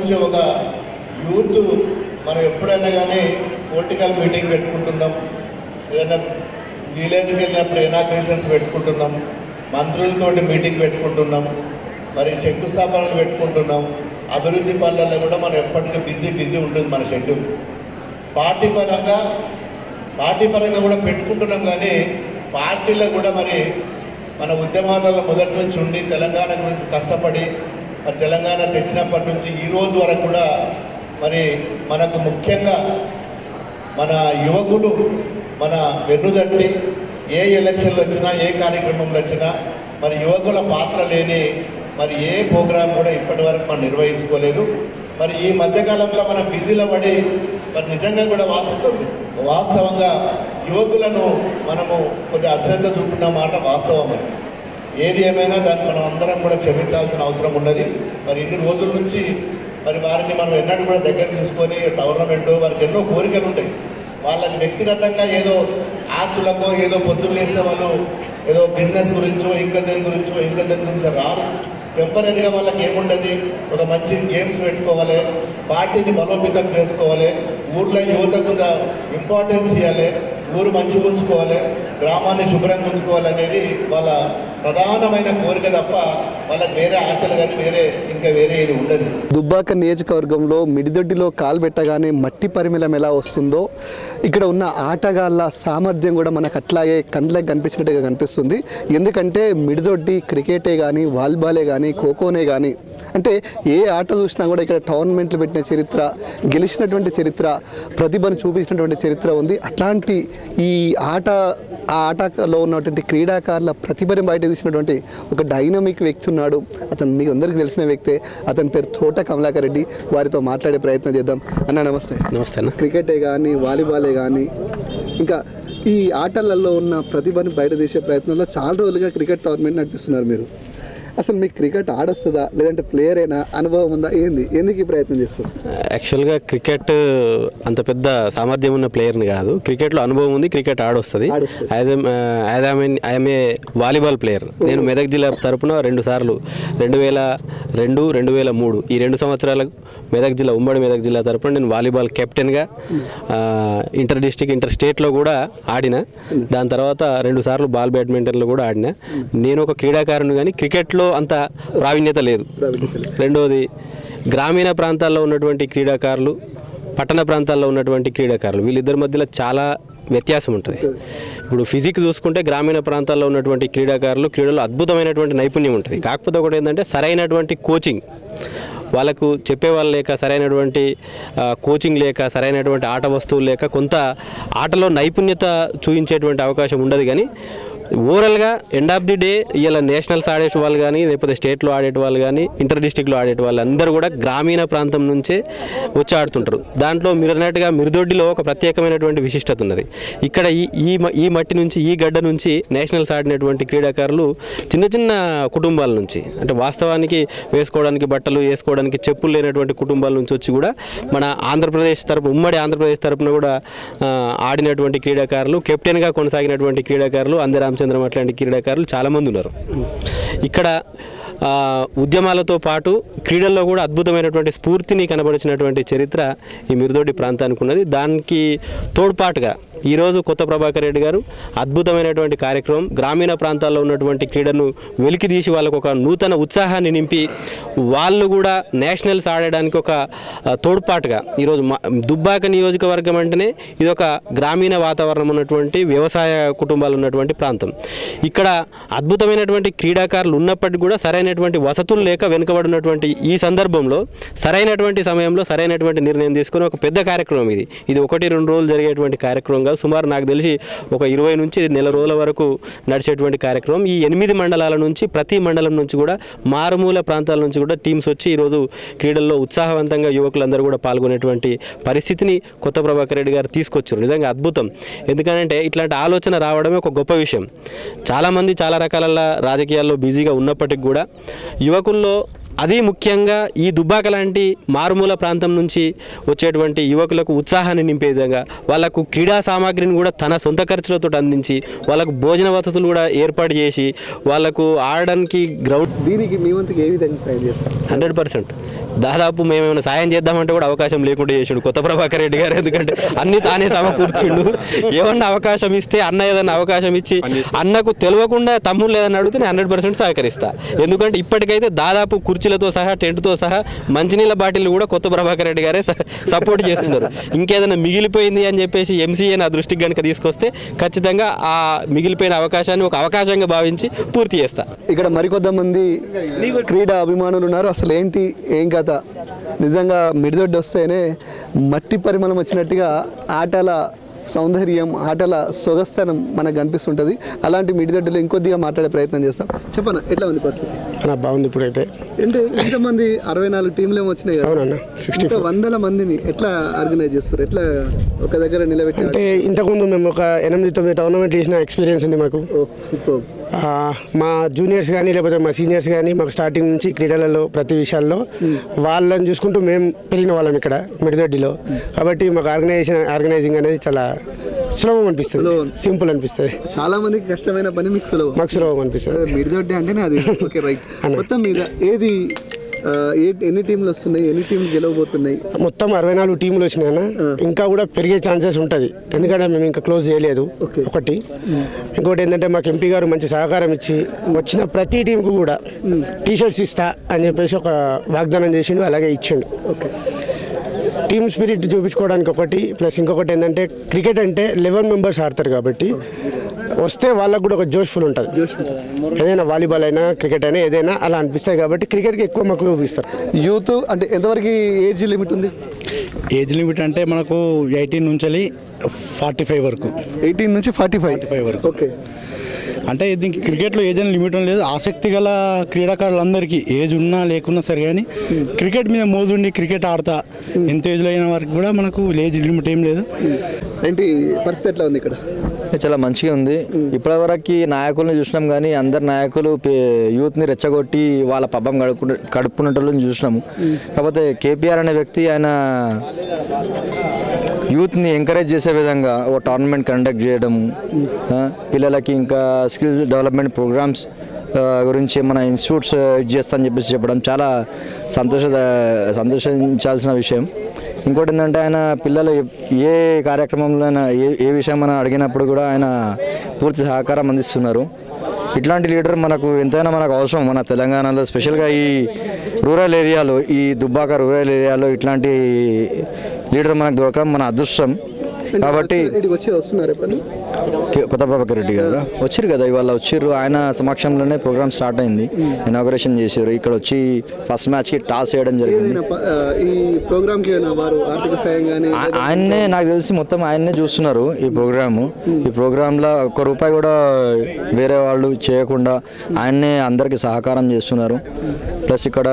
నుంచి ఒక యూత్ మనం ఎప్పుడైనా కానీ పొలిటికల్ మీటింగ్ పెట్టుకుంటున్నాం ఏదైనా విలేజ్కి వెళ్ళినప్పుడు ఇనాగ్రేషన్స్ పెట్టుకుంటున్నాం మంత్రులతోటి మీటింగ్ పెట్టుకుంటున్నాం మరి శంకుస్థాపనలు పెట్టుకుంటున్నాం అభివృద్ధి పనులలో కూడా మనం ఎప్పటికీ బిజీ బిజీ ఉంటుంది మన షెడ్యూల్ పార్టీ పరంగా పార్టీ పరంగా కూడా పెట్టుకుంటున్నాం కానీ పార్టీలో కూడా మరి మన ఉద్యమాలలో మొదటి నుంచి ఉండి తెలంగాణ గురించి కష్టపడి మరి తెలంగాణ తెచ్చినప్పటి నుంచి ఈ రోజు వరకు కూడా మరి మనకు ముఖ్యంగా మన యువకులు మన వెన్నుదట్టి ఏ ఎలక్షన్లు వచ్చినా ఏ కార్యక్రమంలో వచ్చినా మరి యువకుల పాత్ర లేని మరి ఏ ప్రోగ్రాం కూడా ఇప్పటి వరకు మనం నిర్వహించుకోలేదు మరి ఈ మధ్యకాలంలో మనం బిజీలో పడి మరి నిజంగా కూడా వాస్తవం వాస్తవంగా యువకులను మనము కొద్దిగా అశ్రద్ధ చూపిన మాట వాస్తవం అది ఏది ఏమైనా దాన్ని మనం అందరం కూడా క్షమించాల్సిన అవసరం ఉన్నది మరి ఇన్ని రోజుల నుంచి మరి వారిని మనం ఎన్నడూ కూడా దగ్గర తీసుకొని టోర్నమెంట్ వారికి ఎన్నో కోరికలు ఉంటాయి వాళ్ళకి వ్యక్తిగతంగా ఏదో ఆస్తులకో ఏదో పొద్దున్న లేస్తే వాళ్ళు ఏదో బిజినెస్ గురించో ఇంకా దేని గురించో ఇంకా దేని గురించో రారు టెంపరీగా వాళ్ళకి ఏముండదు ఒక మంచి గేమ్స్ పెట్టుకోవాలి పార్టీని బలోపేతం చేసుకోవాలి ఊర్లో యువతకు ఇంపార్టెన్స్ ఇవ్వాలి ఊరు మంచిగా ఉంచుకోవాలి గ్రామాన్ని శుభ్రంగా ఉంచుకోవాలి అనేది వాళ్ళ ప్రధానమైన కోరిక తప్ప వాళ్ళకి వేరే ఆశలు కానీ వేరే ఇంకా వేరే ఇది ఉండదు దుబ్బాక నియోజకవర్గంలో మిడిదొడ్డిలో కాలు పెట్టగానే మట్టి పరిమళం ఎలా వస్తుందో ఇక్కడ ఉన్న ఆటగాళ్ళ సామర్థ్యం కూడా మనకు అట్లాగే కండ్లకు కనిపించినట్టుగా కనిపిస్తుంది ఎందుకంటే మిడిదొడ్డి క్రికెటే కానీ వాలీబాలే కానీ ఖోఖోనే కానీ అంటే ఏ ఆట చూసినా కూడా ఇక్కడ టోర్నమెంట్లు పెట్టిన చరిత్ర గెలిచినటువంటి చరిత్ర ప్రతిభను చూపించినటువంటి చరిత్ర ఉంది అట్లాంటి ఈ ఆట ఆ ఆటలో ఉన్నటువంటి క్రీడాకారుల ప్రతిభని బయట తీసినటువంటి ఒక డైనమిక్ వ్యక్తి ఉన్నాడు అతను మీకు అందరికీ తెలిసిన వ్యక్తే అతని పేరు తోట కమలాకర్ రెడ్డి వారితో మాట్లాడే ప్రయత్నం చేద్దాం అన్న నమస్తే నమస్తే అన్న క్రికెటే కానీ వాలీబాలే కానీ ఇంకా ఈ ఆటలలో ఉన్న ప్రతిభని బయట తీసే ప్రయత్నంలో చాలా రోజులుగా క్రికెట్ టోర్నమెంట్ నడిపిస్తున్నారు మీరు అసలు మీకు క్రికెట్ ఆడొస్తుందా లేదంటే ప్లేయరేనా అనుభవం ఉందా ఏంది ఎందుకు ఈ ప్రయత్నం చేస్తారు యాక్చువల్గా క్రికెట్ అంత పెద్ద సామర్థ్యం ఉన్న ప్లేయర్ని కాదు క్రికెట్లో అనుభవం ఉంది క్రికెట్ ఆడొస్తుంది ఆడొస్తది. As as I mean I'm a volleyball player నేను మెదక్ జిల్లా తరపున రెండు సార్లు రెండు వేల రెండు రెండు వేల మూడు ఈ రెండు సంవత్సరాలకు మెదక్ జిల్లా ఉమ్మడి మెదక్ జిల్లా తరపున నేను వాలీబాల్ కెప్టెన్గా ఇంటర్ డిస్టిక్ ఇంటర్ స్టేట్లో కూడా ఆడిన దాని తర్వాత రెండు సార్లు బాల్ బ్యాడ్మింటన్లో కూడా ఆడిన నేను ఒక క్రీడాకారుని కానీ క్రికెట్లో అంత ప్రావీణ్యత లేదు రెండవది గ్రామీణ ప్రాంతాల్లో ఉన్నటువంటి క్రీడాకారులు పట్టణ ప్రాంతాల్లో ఉన్నటువంటి క్రీడాకారులు వీళ్ళిద్దరి మధ్యలో చాలా వ్యత్యాసం ఉంటుంది ఇప్పుడు ఫిజిక్ చూసుకుంటే గ్రామీణ ప్రాంతాల్లో ఉన్నటువంటి క్రీడాకారులు క్రీడలో అద్భుతమైనటువంటి నైపుణ్యం ఉంటుంది కాకపోతే ఒకటి ఏంటంటే సరైనటువంటి కోచింగ్ వాళ్ళకు చెప్పేవాళ్ళు లేక సరైనటువంటి ఆ, కోచింగ్ లేక సరైనటువంటి ఆట వస్తువులు లేక కొంత ఆటలో నైపుణ్యత చూపించేటువంటి అవకాశం ఉండదు కానీ ఓవరాల్గా ఎండ్ ఆఫ్ ది డే ఇలా నేషనల్స్ ఆడే వాళ్ళు కానీ లేకపోతే స్టేట్లో ఆడే వాళ్ళు కానీ ఇంటర్ డిస్టిక్లో ఆడే వాళ్ళు అందరూ కూడా గ్రామీణ ప్రాంతం నుంచే వచ్చి ఆడుతుంటారు దాంట్లో మీరు అన్నట్టుగా మిరుదొడ్డిలో ఒక ప్రత్యేకమైనటువంటి విశిష్టత ఉన్నది ఇక్కడ ఈ ఈ మ- ఈ మట్టి నుంచి ఈ గడ్డ నుంచి నేషనల్స్ ఆడినటువంటి క్రీడాకారులు చిన్న చిన్న కుటుంబాల నుంచి అంటే వాస్తవానికి వేసుకోవడానికి బట్టలు వేసుకోవడానికి చెప్పులు లేనటువంటి కుటుంబాల నుంచి వచ్చి కూడా మన ఆంధ్రప్రదేశ్ తరపు ఉమ్మడి ఆంధ్రప్రదేశ్ తరపున కూడా ఆ, ఆడినటువంటి క్రీడాకారులు కెప్టెన్గా కొనసాగినటువంటి క్రీడాకారులు అందే రామచంద్రం అట్లాంటి క్రీడాకారులు చాలామంది ఉన్నారు ఇక్కడ ఆ, ఉద్యమాలతో పాటు క్రీడల్లో కూడా అద్భుతమైనటువంటి స్ఫూర్తిని కనబరిచినటువంటి చరిత్ర ఈ మిరుదొడ్డి ప్రాంతానికి ఉన్నది దానికి తోడ్పాటుగా ఈరోజు కొత్త ప్రభాకర్ రెడ్డి గారు అద్భుతమైనటువంటి కార్యక్రమం గ్రామీణ ప్రాంతాల్లో ఉన్నటువంటి క్రీడను వెలికి తీసి వాళ్ళకు ఒక నూతన ఉత్సాహాన్ని నింపి వాళ్ళు కూడా నేషనల్స్ ఆడడానికి ఒక ఆ, తోడ్పాటుగా ఈరోజు మా దుబ్బాక నియోజకవర్గం అంటేనే ఇది ఒక గ్రామీణ వాతావరణం ఉన్నటువంటి వ్యవసాయ కుటుంబాలు ఉన్నటువంటి ప్రాంతం ఇక్కడ అద్భుతమైనటువంటి క్రీడాకారులు ఉన్నప్పటికీ కూడా సరైనటువంటి వసతులు లేక వెనుకబడినటువంటి ఈ సందర్భంలో సరైనటువంటి సమయంలో సరైనటువంటి నిర్ణయం తీసుకుని ఒక పెద్ద కార్యక్రమం ఇది ఇది ఒకటి రెండు రోజులు జరిగేటువంటి కార్యక్రమం కాదు సుమారు నాకు తెలిసి ఒక ఇరవై నుంచి నెల రోజుల వరకు నడిచేటువంటి కార్యక్రమం ఈ ఎనిమిది మండలాల నుంచి ప్రతి మండలం నుంచి కూడా మారుమూల ప్రాంతాల నుంచి కూడా టీమ్స్ వచ్చి ఈరోజు క్రీడల్లో ఉత్సాహవంతంగా యువకులందరూ కూడా పాల్గొనేటువంటి పరిస్థితిని కొత్త ప్రభాకర్ రెడ్డి గారు తీసుకొచ్చారు నిజంగా అద్భుతం ఎందుకంటే ఇట్లాంటి ఆలోచన రావడమే ఒక గొప్ప విషయం చాలామంది చాలా రకాల రాజకీయాల్లో బిజీగా ఉన్నప్పటికీ కూడా యువకుల్లో అది ముఖ్యంగా ఈ దుబ్బాక లాంటి మారుమూల ప్రాంతం నుంచి వచ్చేటువంటి యువకులకు ఉత్సాహాన్ని నింపే విధంగా వాళ్ళకు క్రీడా సామాగ్రిని కూడా తన సొంత ఖర్చులతో అందించి వాళ్ళకు భోజన వసతులు కూడా ఏర్పాటు చేసి వాళ్ళకు ఆడడానికి గ్రౌండ్ దీనికి మీ వంతుకు ఏ విధంగా సాయం చేస్తారు హండ్రెడ్ పర్సెంట్ దాదాపు మేము ఏమైనా సాయం చేద్దామంటే కూడా అవకాశం లేకుండా చేసిండు కొత్త ప్రభాకర్ రెడ్డి గారు ఎందుకంటే అన్ని తానే సమకూర్చుండు ఏమన్నా అవకాశం ఇస్తే అన్న ఏదన్నా అవకాశం ఇచ్చి అన్నకు తెలియకుండా తమ్ముళ్ళు ఏదన్నా అడిగితే నేను హండ్రెడ్ పర్సెంట్ సహకరిస్తా ఎందుకంటే ఇప్పటికైతే దాదాపు కుర్చీలతో సహా టెంట్తో సహా మంచినీళ్ళ బాటిల్ కూడా కొత్త ప్రభాకర్ రెడ్డి గారే సపోర్ట్ చేస్తున్నారు ఇంకేదైనా మిగిలిపోయింది అని చెప్పేసి ఎంసీఏ నా దృష్టికి కనుక తీసుకొస్తే ఖచ్చితంగా ఆ మిగిలిపోయిన అవకాశాన్ని ఒక అవకాశంగా భావించి పూర్తి చేస్తా ఇక్కడ మరికొంతమంది క్రీడా అభిమానులు ఉన్నారు అసలు ఏంటి ఏం కథ నిజంగా మిడిదొడ్డి వస్తేనే మట్టి పరిమళం వచ్చినట్టుగా ఆటల సౌందర్యం ఆటల సొగస్తనం మనకు కనిపిస్తుంటుంది అలాంటి మిడిదొడ్డిలో ఇంకొద్దిగా మాట్లాడే ప్రయత్నం చేస్తాం చెప్పనా ఎట్లా ఉంది పరిస్థితి అన్న బాగుంది ఇప్పుడైతే అంటే ఇంతమంది అరవై నాలుగు టీంలు ఏమో వచ్చినాయి కదా అవునన్న సిక్స్టీ ఇంత వందల మందిని ఎట్లా ఆర్గనైజ్ చేస్తారు ఎట్లా ఒక దగ్గర నిలబెట్టి అంటే ఇంతకుముందు మేము ఒక ఎనిమిది తొమ్మిది టోర్నమెంట్ చేసిన ఎక్స్పీరియన్స్ ఉంది మాకు ఓ సూపర్ ఆ, మా జూనియర్స్ కానీ లేకపోతే మా సీనియర్స్ కానీ మాకు స్టార్టింగ్ నుంచి క్రీడలలో ప్రతి విషయాల్లో వాళ్ళని చూసుకుంటూ మేము పెరిగిన వాళ్ళం ఇక్కడ మిడిదొడ్డిలో కాబట్టి మాకు ఆర్గనైజేషన్ ఆర్గనైజింగ్ అనేది చాలా సులభం అనిపిస్తుంది సులభం. సింపుల్ అనిపిస్తుంది చాలా మందికి కష్టమైన పని మీకు సులభం మాకు సులభం అనిపిస్తుంది మిడిదొడ్డి అంటేనే అది ఓకే రైట్ అన్న. మొత్తం మీద ఏది ఆ, ఏ ఎన్ని టీంలు వస్తున్నాయి ఎన్ని టీంలు గెలవబోతున్నాయి మొత్తం అరవై నాలుగు టీంలు వచ్చినాయన ఇంకా కూడా పెరిగే ఛాన్సెస్ ఉంటుంది ఎందుకంటే మేము ఇంకా క్లోజ్ చేయలేదు Okay. ఒకటి ఇంకోటి ఏంటంటే మాకు ఎంపీ గారు మంచి సహకారం ఇచ్చి వచ్చిన ప్రతి టీంకు కూడా టీ షర్ట్స్ ఇస్తా అని చెప్పేసి ఒక వాగ్దానం చేసిండు అలాగే ఇచ్చిండు ఓకే టీమ్ స్పిరిట్ చూపించుకోవడానికి ఒకటి ప్లస్ ఇంకొకటి ఏంటంటే క్రికెట్ అంటే లెవెన్ మెంబర్స్ ఆడతారు కాబట్టి వస్తే వాళ్ళకు కూడా ఒక జోష్ఫుల్ ఉంటుంది ఏదైనా వాలీబాల్ అయినా క్రికెట్ అయినా ఏదైనా అలా అనిపిస్తాయి కాబట్టి క్రికెట్కి ఎక్కువ మాకు చూపిస్తారు యూత్ అంటే ఎంతవరకు ఏజ్ లిమిట్ ఉంది ఏజ్ లిమిట్ అంటే మనకు ఎయిటీన్ నుంచి ఫార్టీ ఫైవ్ వరకు ఎయిటీన్ నుంచి ఫార్టీ ఫైవ్ 45 వరకు. ఓకే అంటే దీనికి క్రికెట్లో ఏజ్ అని లిమిట్ లేదు ఆసక్తి గల క్రీడాకారులందరికీ ఏజ్ ఉన్నా లేకున్నా సరే కానీ క్రికెట్ మీద మోజుండి క్రికెట్ ఆడతా ఎంత ఏజ్లో అయిన వరకు కూడా మనకు ఏజ్ లిమిట్ ఏం లేదు ఏంటి పరిస్థితి ఎట్లా ఉంది ఇక్కడ చాలా మంచిగా ఉంది ఇప్పటివరకు నాయకులను చూసినాం కానీ అందరు నాయకులు పే- యూత్ని రెచ్చగొట్టి వాళ్ళ పబ్బం గడుపు గడుపుకున్నట్టు చూసినాము కాకపోతే కేపీఆర్ అనే వ్యక్తి ఆయన యూత్ని ఎంకరేజ్ చేసే విధంగా ఒక టోర్నమెంట్ కండక్ట్ చేయడం ఆ, పిల్లలకి ఇంకా స్కిల్స్ డెవలప్మెంట్ ప్రోగ్రామ్స్ ఆ, గురించి మన ఇన్స్టిట్యూట్స్ ఇది చేస్తా అని చెప్పేసి చెప్పడం చాలా సంతోష సంతోషించాల్సిన విషయం ఇంకోటి ఏంటంటే ఆయన పిల్లలు ఏ కార్యక్రమంలో అయినా ఏ ఏ విషయం మనం అడిగినప్పుడు కూడా ఆయన పూర్తి సహకారం అందిస్తున్నారు ఇట్లాంటి లీడర్ మనకు ఎంతైనా మనకు అవసరం మన తెలంగాణలో స్పెషల్గా ఈ రూరల్ ఏరియాలో ఈ దుబ్బాక రూరల్ ఏరియాలో ఇట్లాంటి లీడర్ మనకు దొరకడం మన అదృష్టం కాబట్టి ఇటుకి వచ్చి వస్తున్నారు ఎప్పుడు కే- కొత్త ప్రభాకర్ రెడ్డి గారు వచ్చారు కదా ఇవాళ వచ్చిర్రు ఆయన సమక్షంలోనే ప్రోగ్రామ్ స్టార్ట్ అయింది ఇనాగరేషన్ చేశారు ఇక్కడ వచ్చి ఫస్ట్ మ్యాచ్కి టాస్ చేయడం జరిగింది ఏదైనా ప- ఆ, ఈ ప్రోగ్రామ్కి ఏమైనా వారు ఆర్థిక సాయం కానీ ఆ- ఆయన్నే నాకు తెలిసి మొత్తం ఆయన్నే చూస్తున్నారు ఈ ప్రోగ్రాము ఈ ప్రోగ్రాంలో ఒక్క రూపాయి కూడా వేరే వాళ్ళు చేయకుండా ఆయన్నే అందరికీ సహకారం చేస్తున్నారు ప్లస్ ఇక్కడ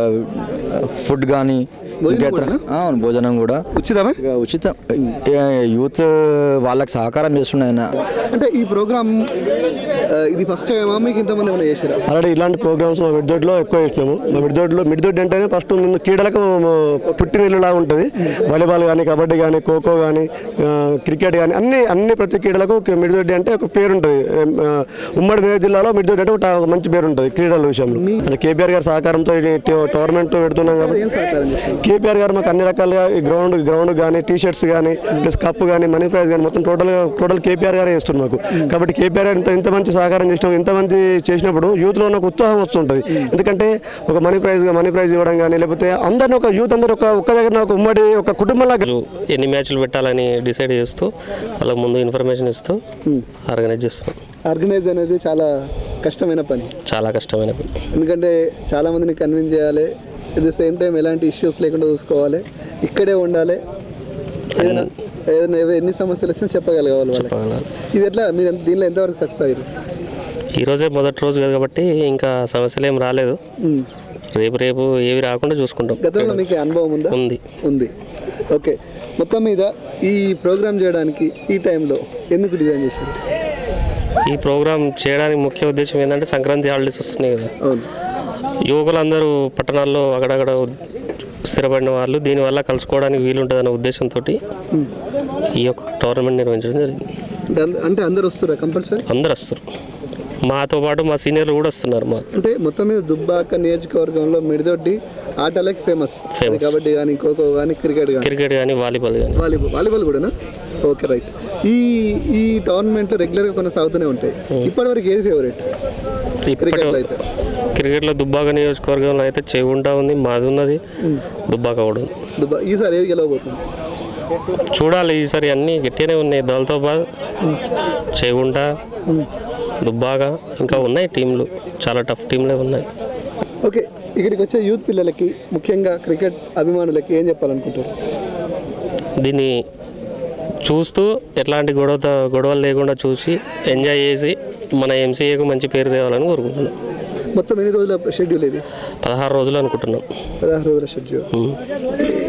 ఫుడ్ కానీ ఇంకా ఇతర- అవును భోజనం కూడా ఉచితమే ఇక ఉచితం ఏ- యూత్ వాళ్ళకి సహకారం చేస్తున్నాయి ఆయన అంటే ఈ ప్రోగ్రామ్ ఆ, ఇది ఫస్ట్ టైమా మీకు ఇంతమంది ఏమైనా చేశారా ఆల్రెడీ ఇలాంటి ప్రోగ్రామ్స్ మా మిడిదొడ్లో ఎక్కువ చేసినాము మా మిడిదొడ్లో మిడిదొడ్డి అంటేనే ఫస్ట్ ముందు క్రీడలకు పుట్టినిల్లులా ఉంటుంది వాలీబాల్ కానీ కబడ్డీ కానీ ఖోఖో కానీ క్రికెట్ కానీ అన్ని అన్ని ప్రతి క్రీడలకు ఒక మిడిదొడ్డి అంటే ఒక పేరు ఉంటుంది ఆ, ఉమ్మడి మేదక్ జిల్లాలో మిడిదొడ్డి అంటే ఒక ఒక మంచి పేరు ఉంటుంది క్రీడల విషయంలో అంటే కేపీఆర్ గారి సహకారంతో ఈ టో- టోర్నమెంట్ పెడుతున్నాం కాబట్టి ఏం సహకారం చేస్తారు కేపీఆర్ గారు మాకు అన్ని రకాలుగా ఈ గ్రౌండ్ గ్రౌండ్ కానీ టీ షర్ట్స్ కానీ ప్లస్ కప్ కానీ మనీ ప్రైజ్ కానీ మొత్తం టోటల్ టోటల్ కేపీఆర్ గారే చేస్తున్నారు మాకు కాబట్టి కేపీఆర్ ఇంత ఇంత మంచి సహకారం చేసినాం ఇంత మంది చేసినప్పుడు యూత్లో నాకు ఉత్సాహం వస్తుంటుంది ఎందుకంటే ఒక మనీ ప్రైజ్ మనీ ప్రైజ్ ఇవ్వడం కానీ లేకపోతే అందరిని ఒక యూత్ అందరూ ఒక ఒక్క దగ్గర ఒక ఉమ్మడి ఒక కుటుంబంలాగా రోజు ఎన్ని మ్యాచ్లు పెట్టాలని డిసైడ్ చేస్తూ వాళ్ళకి ముందు ఇన్ఫర్మేషన్ ఇస్తూ ఆర్గనైజ్ చేస్తున్నాం ఆర్గనైజ్ అనేది చాలా కష్టమైన పని చాలా కష్టమైన పని ఎందుకంటే చాలా మందిని కన్విన్స్ చేయాలి అట్ ద సేమ్ టైం ఎలాంటి ఇష్యూస్ లేకుండా చూసుకోవాలి ఇక్కడే ఉండాలి ఏదైనా ఏదైనా ఎవ- ఎన్ని సమస్యలు వచ్చినా చెప్పగలగాలి వాళ్ళకి చెప్పగలగాలి. ఇది ఎట్లా మీరు ఎంత- దీనిలో ఎంతవరకు సక్సెస్ అయ్యారు ఈ రోజే మొదటి రోజు కదా కాబట్టి ఇంకా సమస్యలు ఏం రాలేదు రేపు రేపు ఏవి రాకుండా చూసుకుంటాం గతంలో మీకు అనుభవం ఉందా ఉంది ఉంది ఓకే మొత్తం మీద ఈ ప్రోగ్రామ్ చేయడానికి ఈ టైంలో ఎందుకు డిజైన్ చేశారు ఈ ప్రోగ్రామ్ చేయడానికి ముఖ్య ఉద్దేశం ఏంటంటే సంక్రాంతి హాలిడేస్ వస్తున్నాయి కదా అవును యువకులందరూ పట్టణాల్లో అక్కడక్కడ స్థిరపడిన వాళ్ళు దీనివల్ల కలుసుకోవడానికి వీలుంటుందన్న ఉద్దేశంతో ఈ యొక్క టోర్నమెంట్ నిర్వహించడం జరిగింది అంటే అంద- అంటే అందరు వస్తారా కంపల్సరీ అందరు వస్తారు మాతో పాటు మా సీనియర్లు కూడా వస్తున్నారు మా అంటే మొత్తం మీద దుబ్బాక నియోజకవర్గంలో మిడిదొడ్డి ఆటలకి ఫేమస్ Famous. కబడ్డీ కానీ ఖోఖో కానీ క్రికెట్ కానీ క్రికెట్ కానీ వాలీబాల్ కానీ వాలీబాల్ వాలీబాల్ కూడానా ఓకే రైట్ ఈ ఈ టోర్నమెంట్లో రెగ్యులర్గా కొనసాగుతూనే ఉంటాయి ఇప్పటివరకు ఏది ఫేవరెట్ ఇప్పటి క్రికెట్లో అయితే క్రికెట్లో దుబ్బాక నియోజకవర్గంలో అయితే చెవుంటా ఉంది మాది ఉన్నది దుబ్బాక కూడా ఉంది దుబ్బా ఈసారి ఏది గెలవబోతుంది చూడాలి ఈసారి అన్నీ గట్టిగానే ఉన్నాయి దౌలతాబాద్ చేగుంట దుబ్బాక ఇంకా ఉన్నాయి టీంలు చాలా టఫ్ టీంలే ఉన్నాయి ఓకే ఇక్కడికి వచ్చే యూత్ పిల్లలకి ముఖ్యంగా క్రికెట్ అభిమానులకి ఏం చెప్పాలనుకుంటారు దీన్ని చూస్తూ ఎట్లాంటి గొడవ గొడవలు లేకుండా చూసి ఎంజాయ్ చేసి మన ఎంసీఏకు మంచి పేరు తేవాలని కోరుకుంటున్నాం మొత్తం ఎన్ని రోజుల షెడ్యూల్ ఇది పదహారు రోజులు అనుకుంటున్నాం పదహారు రోజుల షెడ్యూల్